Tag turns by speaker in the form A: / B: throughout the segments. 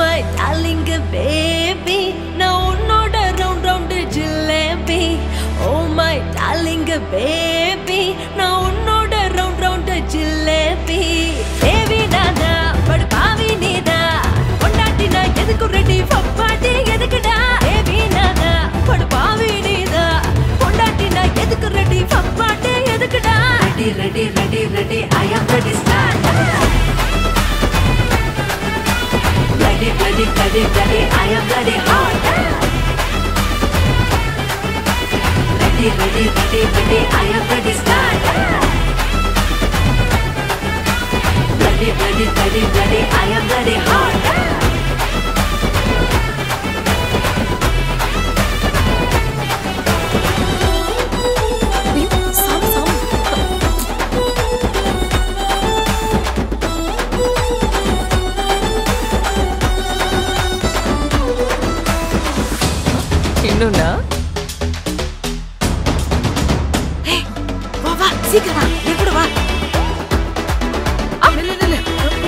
A: My darling baby நான் உன்னோட round round jalebi oh my darling baby நான் உன்னோட ரவுண்ட் ரவுண்ட் ஜிலேபி தேவி நானா படு பாவி நீதா கொண்டாட்டினா எதுக்கு ரெடி பாட்டி எதுக்குடா தேவி நானா படு பாவி நீதா கொண்டாட்டினா எதுக்கு ரெடி பாட்டி எதுக்குடா ready ready ready ready I am ready start ready, ready, ready, ready. I am ready hard. Ready, ready, ready, ready. I am ready start. Ready, ready, ready, ready. I am ready hard.
B: சாமி சாமி இன்னொன்னா
C: வா வா சீக்கிரம் வா என் கூட வா ஆ, நில்லு, நில்லு.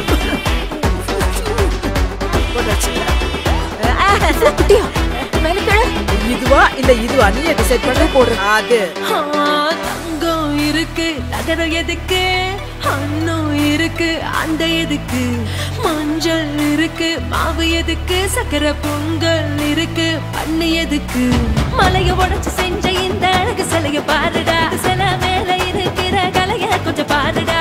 C: போட்டாச்சு.
B: குட்டியா மேல கீழே
C: இதுவா இல்ல இதுவா நீயே டிசைட் பண்ணி போடுற அது
A: ஆ, தங்கம் இருக்கு தகரம் எதுக்கு அன்னம் இருக்கு அந்த எதுக்கு மஞ்சள் இருக்கு மாவு எதுக்கு சக்கரை பொங்கல் இருக்கு பண்ணு எதுக்கு மலைய உடைச்சு செஞ்ச இந்த அழகு சிலைய பாருடா சில மேல இருக்கிற கலைய கொஞ்சம் பாருடா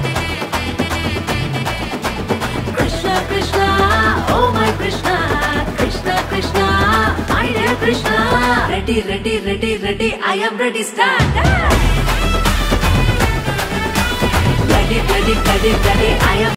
A: Krishna Krishna oh my Krishna Krishna Krishna my dear Krishna ready ready ready ready I am ready start ready ready ready ready I am